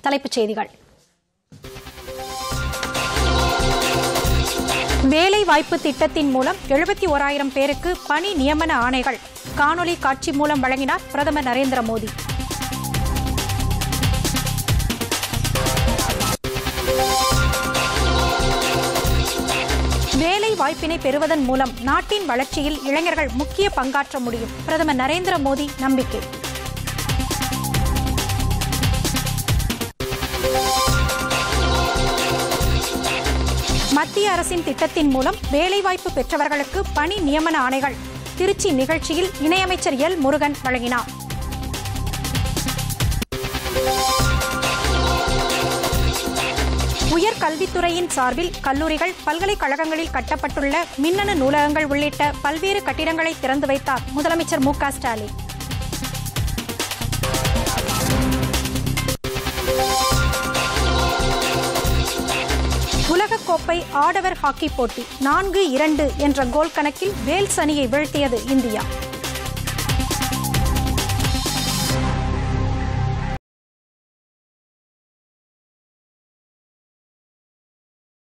தலைப்புச் செய்திகள் வேலை வாய்ப்பு திட்டத்தின் மூலம் எழுபத்தி ஓராயிரம் பேருக்கு பணி நியமன ஆணைகள் காணொலி காட்சி மூலம் வழங்கினார் பிரதமர் நரேந்திர மோடி வேலை வாய்ப்பினை பெறுவதன் மூலம் நாட்டின் வளர்ச்சியில் இளைஞர்கள் முக்கிய பங்காற்ற முடியும் பிரதமர் நரேந்திர மோடி நம்பிக்கை மத்திய அரசின் திட்டத்தின் மூலம் வேலைவாய்ப்பு பெற்றவர்களுக்கு பணி நியமன ஆணைகள் திருச்சி நிகழ்ச்சியில் இணையமைச்சர் எல் முருகன் வழங்கினார் உயர்கல்வித்துறையின் சார்பில் கல்லூரிகள் பல்கலைக்கழகங்களில் கட்டப்பட்டுள்ள மின்னணு நூலகங்கள் உள்ளிட்ட பல்வேறு கட்டிடங்களை திறந்து வைத்தார் முதலமைச்சர் மு க ஸ்டாலின் உலகக்கோப்பை ஆடவர் ஹாக்கி போட்டி நான்கு இரண்டு என்ற கோல் கணக்கில் வேல்ஸ் அணியை வீழ்த்தியது இந்தியா